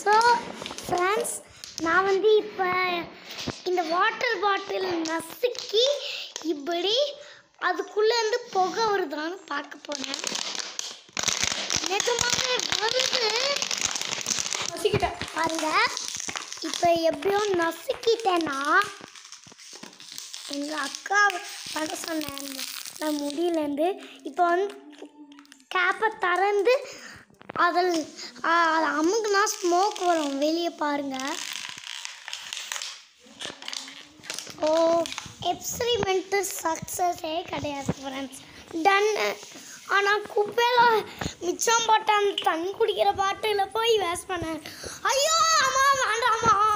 so friends நான் வந்து இப்போ இந்த வாட்டர் பாட்டில் நசுக்கி இப்படி அதுக்குள்ளேருந்து புகை வருதான்னு பார்க்க போனேன் நிஜமாவே வருது வசிக்கிட்டேன் பாருங்க இப்போ எப்படியோ நசுக்கிட்டேன்னா எங்கள் அக்கா பண்ண சொன்னேன் நான் முடியலேருந்து இப்போ வந்து கேப்பை திறந்து அதில் அதை அமுக்குனா ஸ்மோக் வரும் வெளியே பாருங்க ஓ எக்ஸ்பிரிமெண்ட்டு சக்ஸஸே கிடையாது ஃப்ரெண்ட்ஸ் டன் ஆனால் குப்பையில் மிச்சம் போட்ட அந்த தண்ணி குடிக்கிற பாட்டில் போய் வேஸ்ட் பண்ணேன் ஐயோ அம்மா வேண்டாம்மா